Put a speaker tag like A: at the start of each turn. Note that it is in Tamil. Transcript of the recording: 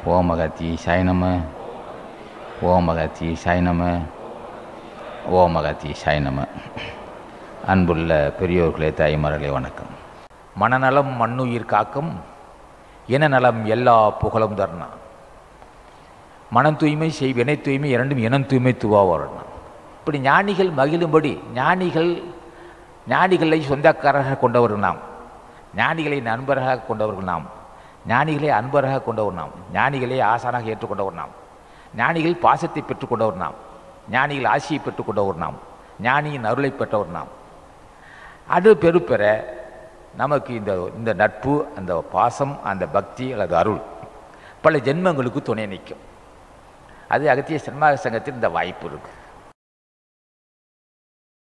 A: ஓம் அகத்தி சாய்நம ஓம் அகத்தி சாய்நம ஓம் அகத்தி சாய்நம அன்புள்ள பெரியோர்களே தாய்மார்களே வணக்கம் மனநலம் மண்ணுயிர் காக்கும் இனநலம் எல்லா புகழும் தரணா மனம் தூய்மை செய் வினை தூய்மை இரண்டும் இனம் தூய்மை துவா வரணும் இப்படி ஞானிகள் மகிழும்படி ஞானிகள் ஞானிகளை சொந்தக்காரராக கொண்டவர்கள் நாம் ஞானிகளை நண்பராக கொண்டவர்கள் நாம் ஞானிகளை அன்பராக கொண்டவர் நாம் ஞானிகளை ஆசானாக ஏற்றுக்கொண்டவர் நாம் ஞானிகள் பாசத்தை பெற்றுக்கொண்டவர் நாம் ஞானிகள் ஆசியை பெற்றுக்கொண்டவர் நாம் ஞானியின் அருளை பெற்றவர் நாம் அது பெருப்பெற நமக்கு இந்த இந்த நட்பு அந்த பாசம் அந்த பக்தி அல்லது அருள் பல ஜென்மங்களுக்கு துணை நிற்கும் அது அகத்திய சன்மாக சங்கத்தில் இந்த வாய்ப்பு இருக்குது